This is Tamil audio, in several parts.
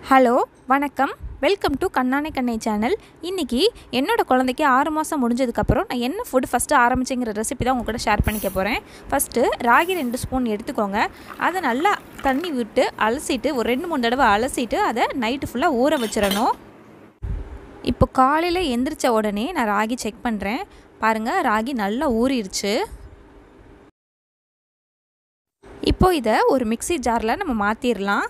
ஹலோ வணக்கம் வெல்கம் டு கண்ணானை கண்ணை சேனல் இன்றைக்கி என்னோட குழந்தைக்கு ஆறு மாதம் முடிஞ்சதுக்கப்புறம் நான் என்ன ஃபுட் ஃபஸ்ட்டு ஆரம்பிச்சேங்கிற ரெசிபி தான் உங்கள் கூட ஷேர் பண்ணிக்க போகிறேன் ஃபஸ்ட்டு ராகி ரெண்டு ஸ்பூன் எடுத்துக்கோங்க அதை நல்லா தண்ணி விட்டு அலசிட்டு ஒரு ரெண்டு மூணு தடவை அலசிட்டு அதை நைட்டு ஃபுல்லாக ஊற வச்சிடணும் இப்போ காலையில் எந்திரிச்ச உடனே நான் ராகி செக் பண்ணுறேன் பாருங்கள் ராகி நல்லா ஊறிடுச்சு இப்போ இதை ஒரு மிக்சி ஜாரில் நம்ம மாற்றிடலாம்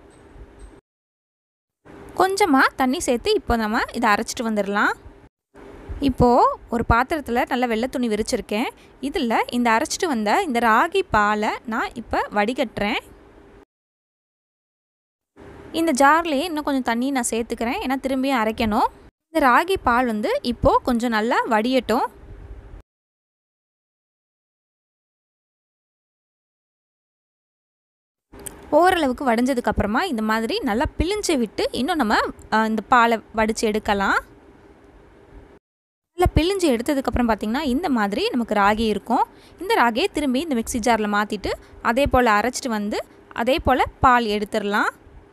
கொஞ்சமாக தண்ணி சேர்த்து இப்போ நம்ம இதை அரைச்சிட்டு வந்துடலாம் இப்போது ஒரு பாத்திரத்தில் நல்ல வெள்ளை துணி விரிச்சிருக்கேன் இதில் இந்த அரைச்சிட்டு வந்த இந்த ராகி பாலை நான் இப்போ வடிகட்டுறேன் இந்த ஜார்லேயே இன்னும் கொஞ்சம் தண்ணி நான் சேர்த்துக்கிறேன் ஏன்னா திரும்பியும் அரைக்கணும் இந்த ராகி பால் வந்து இப்போது கொஞ்சம் நல்லா வடியட்டும் ஓரளவுக்கு வடிஞ்சதுக்கப்புறமா இந்த மாதிரி நல்லா பிழிஞ்சு விட்டு இன்னும் நம்ம இந்த பாலை வடித்து எடுக்கலாம் நல்லா பிழிஞ்சு எடுத்ததுக்கப்புறம் பார்த்திங்கன்னா இந்த மாதிரி நமக்கு ராகி இருக்கும் இந்த ராகியை திரும்பி இந்த மிக்சி ஜாரில் மாற்றிட்டு அதே போல் அரைச்சிட்டு வந்து அதே போல் பால் எடுத்துடலாம்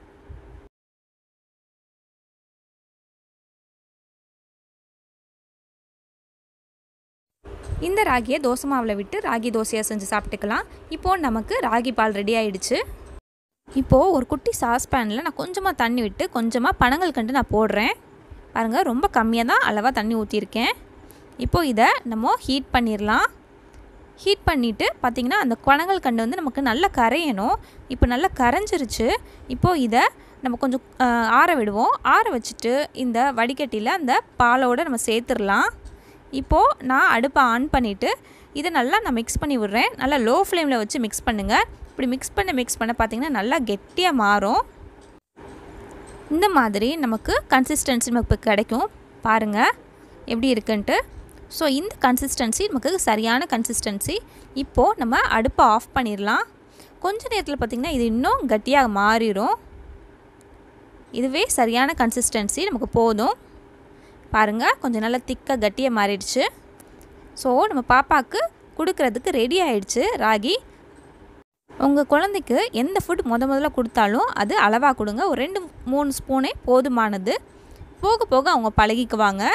இந்த ராகியை தோசை மாவில் விட்டு ராகி தோசையாக செஞ்சு சாப்பிட்டுக்கலாம் இப்போது நமக்கு ராகி பால் ரெடி ஆயிடுச்சு இப்போது ஒரு குட்டி சாஸ்பேனில் நான் கொஞ்சமாக தண்ணி விட்டு கொஞ்சமாக பனங்கள் கண்டு நான் போடுறேன் பாருங்கள் ரொம்ப கம்மியாக தான் அளவாக தண்ணி ஊற்றிருக்கேன் இப்போது இதை நம்ம ஹீட் பண்ணிடலாம் ஹீட் பண்ணிவிட்டு பார்த்திங்கன்னா அந்த பனங்கள் கண்டு வந்து நமக்கு நல்லா கரையணும் இப்போ நல்லா கரைஞ்சிருச்சு இப்போது இதை நம்ம கொஞ்சம் ஆற விடுவோம் ஆற வச்சுட்டு இந்த வடிகட்டியில் அந்த பாலோடு நம்ம சேர்த்துடலாம் இப்போது நான் அடுப்பை ஆன் பண்ணிவிட்டு இதை நல்லா நான் மிக்ஸ் பண்ணி விட்றேன் நல்லா லோ ஃப்ளேமில் வச்சு மிக்ஸ் பண்ணுங்கள் இப்படி மிக்ஸ் பண்ண மிக்ஸ் பண்ண பார்த்திங்கன்னா நல்லா கெட்டியாக மாறும் இந்த மாதிரி நமக்கு கன்சிஸ்டன்சி நமக்கு கிடைக்கும் பாருங்கள் எப்படி இருக்குன்ட்டு ஸோ இந்த கன்சிஸ்டன்சி நமக்கு சரியான கன்சிஸ்டன்சி இப்போது நம்ம அடுப்பை ஆஃப் பண்ணிடலாம் கொஞ்ச நேரத்தில் பார்த்திங்கன்னா இது இன்னும் கட்டியாக மாறிடும் இதுவே சரியான கன்சிஸ்டன்சி நமக்கு போதும் பாருங்கள் கொஞ்சம் நல்லா திக்காக கட்டியாக மாறிடுச்சு ஸோ நம்ம பாப்பாவுக்கு கொடுக்கறதுக்கு ரெடி ஆயிடுச்சு ராகி உங்கள் குழந்தைக்கு எந்த ஃபுட் முத முதல்ல கொடுத்தாலும் அது அளவாக கொடுங்க ஒரு ரெண்டு மூணு ஸ்பூனே போதுமானது போக போக அவங்க பழகிக்குவாங்க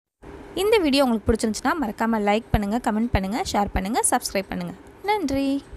இந்த வீடியோ உங்களுக்கு பிடிச்சிருந்துச்சுன்னா மறக்காமல் லைக் பண்ணுங்கள் கமெண்ட் பண்ணுங்கள் ஷேர் பண்ணுங்கள் சப்ஸ்கிரைப் பண்ணுங்கள் நன்றி